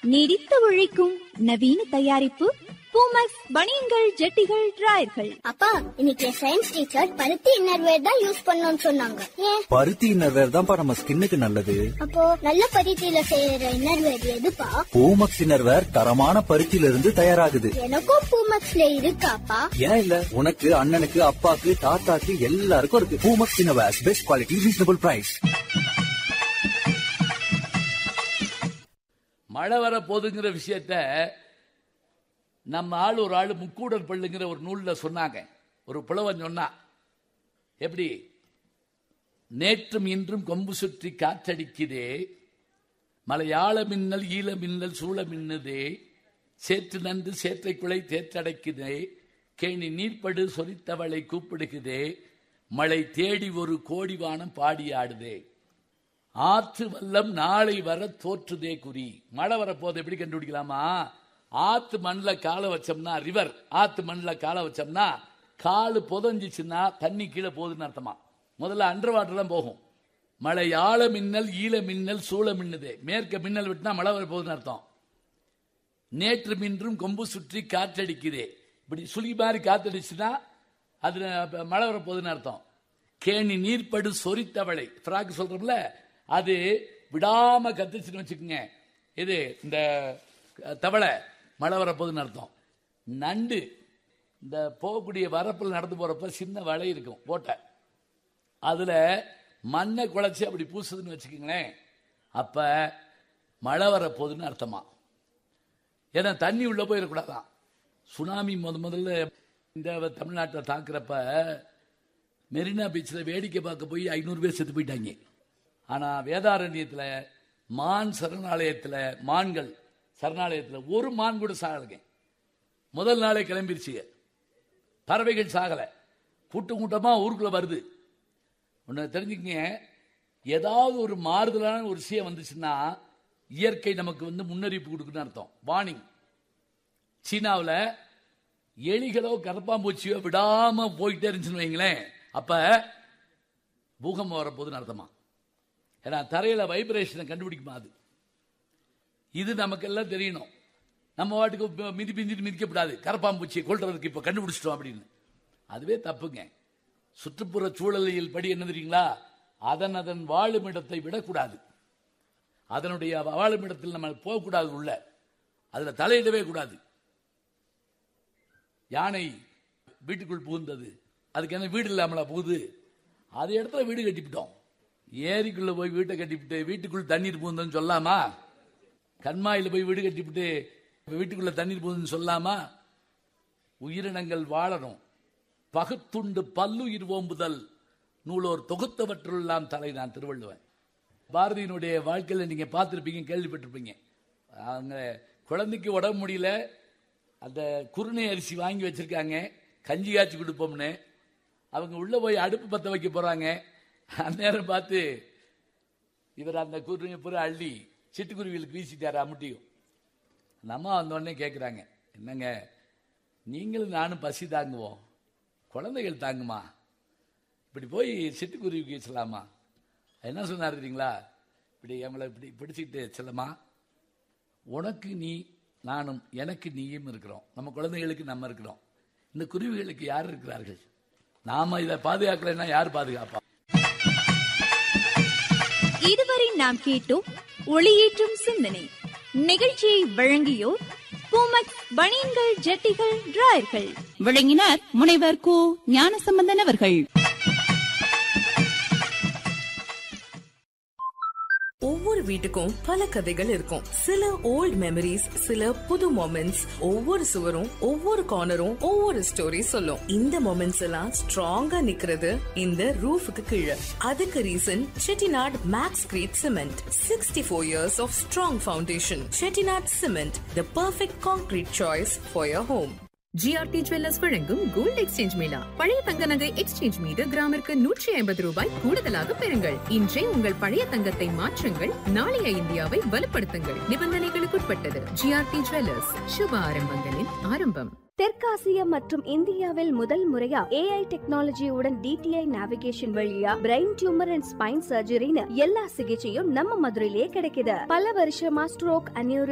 நீடித்து உழைக்கும் நவீன தயாரிப்பு பூமக்ஸ் பனியன்கள் ஜெட்டிகள் டிராயர்கள் அப்பா இன்னைக்கு சயின்ஸ் டீச்சர் பருத்தி இன்னர்வேர் தான் யூஸ் பண்ணணும்னு சொன்னாங்க ஏன் பருத்தி இன்னர்வேர் தான்ப்பா நம்ம ஸ்கின்னுக்கு நல்லது அப்போ நல்ல பருத்தியில செய்யற இன்னர்வேர் எதுப்பா பூமக்ஸ் இன்னர்வேர் தரமான பருத்தியில இருந்து தயாராகுது எனக்கும் பூமக்ஸ்ல இருக்காப்பா ஏன் இல்ல உனக்கு அண்ணனுக்கு அப்பாக்கு தாத்தாக்கு எல்லாருக்கும் இருக்கு Poomex innerwear best quality reasonable price மழை வர போதுங்கிற விஷயத்த நம்ம ஆள் ஒரு ஆள் முக்கூடல் பள்ளுங்கிற ஒரு நூலில் சொன்னாங்க ஒரு புலவன் சொன்னா எப்படி நேற்றும் இன்றும் கொம்பு சுற்றி காற்றடிக்குதே மலையாள மின்னல் ஈழ மின்னல் சூழ மின்னுதே சேற்று நன்று சேற்றை குலை தேற்றடைக்குதே கேணி நீர்ப்படு சொரித்தவளை கூப்பிடுகுதே மழை தேடி ஒரு கோடி வானம் பாடி ஆடுதே ஆற்று வல்லம் நாளை வர தோற்றுதே குறி மழை வரப்போது எப்படி கண்டுபிடிக்கலாமா ஆத்து மண்ணில் காலை வச்சோம்னா ரிவர் ஆத்து மண்ணில் காலை வச்சோம்னா காலு புதஞ்சிச்சுன்னா தண்ணி கீழே போகுதுன்னு அர்த்தமா முதல்ல அண்டர் வாட்டர்லாம் போகும் மழை ஆழ மின்னல் ஈழ மின்னல் சூழ மின்னுதே மேற்க மின்னல் விட்டுனா மழை வரப்போகுதுன்னு அர்த்தம் நேற்று மின்றும் கொம்பு சுற்றி காற்றடிக்குதே இப்படி சுழி மாதிரி காத்தடிச்சுன்னா அதுல அப்ப மழை வரப்போகுதுன்னு அர்த்தம் கேணி நீர்ப்படு சொரித்தவளை ஃப்ராக் சொல்றோம்ல அது விடாம கத்துச்சுன்னு வச்சுக்கோங்க இது இந்த தவளை மழை வரப்போகுதுன்னு அர்த்தம் நண்டு இந்த போகக்கூடிய வரப்பில் நடந்து போறப்ப சின்ன வலை இருக்கும் போட்டை அதுல மண்ணை குழச்சி அப்படி பூசுதுன்னு வச்சுக்கோங்களேன் அப்ப மழை வரப்போகுதுன்னு அர்த்தமா ஏன்னா தண்ணி உள்ள போயிடக்கூடாதான் சுனாமி முத முதல்ல இந்த தமிழ்நாட்டில் தாக்குறப்ப மெரினா பீச்சில் வேடிக்கை பார்க்க போய் ஐநூறு பேர் செத்து போயிட்டாங்க ஆனால் வேதாரண்யத்தில் மான் சரணாலயத்தில் மான்கள் சரணாலயத்தில் ஒரு மான் கூட சாகலைங்க முதல் நாளே கிளம்பிருச்சுங்க பறவைகள் சாகலை கூட்டம் கூட்டமாக ஊருக்குள்ளே வருது ஒன்று தெரிஞ்சுக்கங்க ஏதாவது ஒரு மாறுதலான ஒரு விஷயம் வந்துச்சுன்னா இயற்கை நமக்கு வந்து முன்னறிவிப்பு கொடுக்குன்னு அர்த்தம் வார்னிங் சீனாவில் எலிகளோ கரப்பாம்பூச்சியோ விடாம போயிட்டே இருந்துச்சுன்னு வைங்களேன் அப்ப பூகம்பம் வரப்போகுதுன்னு அர்த்தமா ஏன்னா தரையில வைப்ரேஷனை கண்டுபிடிக்குமா அது இது நமக்கு எல்லாம் தெரியணும் நம்ம வாட்டுக்கு இப்ப மிதி பிஞ்சிட்டு மிதிக்கப்படாது கரப்பாம்பூச்சியை கொள்றதுக்கு இப்போ கண்டுபிடிச்சிட்டோம் அப்படின்னு அதுவே தப்புங்க சுற்றுப்புற சூழலியல் படி என்ன தெரியுங்களா அதன் அதன் வாழும் இடத்தை விடக்கூடாது அதனுடைய வாழும் இடத்தில் நம்ம போகக்கூடாது உள்ள அதுல தலையிடவே கூடாது யானை வீட்டுக்குள் புகுந்தது அதுக்கு என்ன வீடு இல்லாமலா புகுது அது இடத்துல வீடு கட்டிவிட்டோம் ஏரிக்குள்ள போய் வீட்டை கட்டிவிட்டு வீட்டுக்குள் தண்ணீர் புகுந்ததுன்னு சொல்லாமா கண்மாயில போய் வீடு கட்டிவிட்டு வீட்டுக்குள்ள தண்ணீர் புகுதுன்னு சொல்லாமா உயிரினங்கள் வாழணும் பகுத்துண்டு பல்லுயிர் ஓம்புதல் நூலோர் தொகுத்தவற்றுள்ளாம் தலை நான் திருவள்ளுவன் பாரதியினுடைய வாழ்க்கையில் நீங்க பார்த்துருப்பீங்க கேள்விப்பட்டிருப்பீங்க அவங்க குழந்தைக்கு உடம்பு முடியல அந்த குருணை அரிசி வாங்கி வச்சிருக்காங்க கஞ்சி காய்ச்சி கொடுப்போம்னு அவங்க உள்ள போய் அடுப்பு பத்த வைக்க போறாங்க அந்நேரம் பார்த்து இவர் அந்த குருணையை பூரா அள்ளி சிட்டுக்குருவிகளுக்கு வீசிட்டாரு அமுட்டியும் அந்த அம்மா வந்தோடனே கேட்குறாங்க என்னங்க நீங்களும் நானும் பசி தாங்குவோம் குழந்தைகள் தாங்குமா இப்படி போய் சிட்டுக்குருவிக்கு வீசலாமா என்ன சொன்னார் தெரியுங்களா இப்படி அவங்கள இப்படி பிடிச்சிக்கிட்டு செல்லமா உனக்கு நீ நானும் எனக்கு நீயும் இருக்கிறோம் நம்ம குழந்தைகளுக்கு நம்ம இருக்கிறோம் இந்த குருவிகளுக்கு யார் இருக்கிறார்கள் நாம இதை பாதுகாக்கலைன்னா யார் பாதுகாப்பா இதுவரை நாம் கேட்டோம் ஒளியேற்றும் சிந்தனை நிகழ்ச்சியை வழங்கியோர் பூமக்ஸ் பனியன்கள் ஜெட்டிகள் டிராயர்கள் விளங்கினார் முனைவர் கு ஞானசம்பந்தன் அவர்கள் ஒவ்வொரு வீட்டுக்கும் பல கதைகள் இருக்கும் சில ஓல்ட் மெமரிஸ் சில புது மொமெண்ட்ஸ் ஒவ்வொரு சுவரும் ஒவ்வொரு கார்னரும் ஒவ்வொரு ஸ்டோரி சொல்லும் இந்த மொமெண்ட்ஸ் எல்லாம் ஸ்ட்ராங்கா நிக்கிறது இந்த ரூஃபுக்கு கீழே அதுக்கு reason Chettinad maxcrete cement sixty four years of strong foundation Chettinad cement the perfect concrete choice for your home GRT jewellers வழங்கும் கோல்ட் எக்ஸ்சேஞ்ச் மேளா பழைய தங்க நகை எக்ஸ்சேஞ்ச் மீது கிராமிற்கு நூற்றி ஐம்பது ரூபாய் கூடுதலாக பெறுங்கள் இன்றே உங்கள் பழைய தங்கத்தை மாற்றுங்கள் நாளைய இந்தியாவை வலுப்படுத்துங்கள் நிபந்தனைகளுக்குட்பட்டது ஜிஆர்டி ஜுவல்லர்ஸ் சுப ஆரம்பங்களின் ஆரம்பம் தெற்காசிய மற்றும் இந்தியாவில் முதல் முறையா ஏஐ டெக்னாலஜியுடன் டிடிஐ நேவிகேஷன் வழியா பிரெயின் டியூமர் அண்ட் ஸ்பைன் சர்ஜரின்னு எல்லா சிகிச்சையும் நம்ம மதுரையிலேயே கிடைக்குது பல வருஷமா ஸ்ட்ரோக் அனியூரி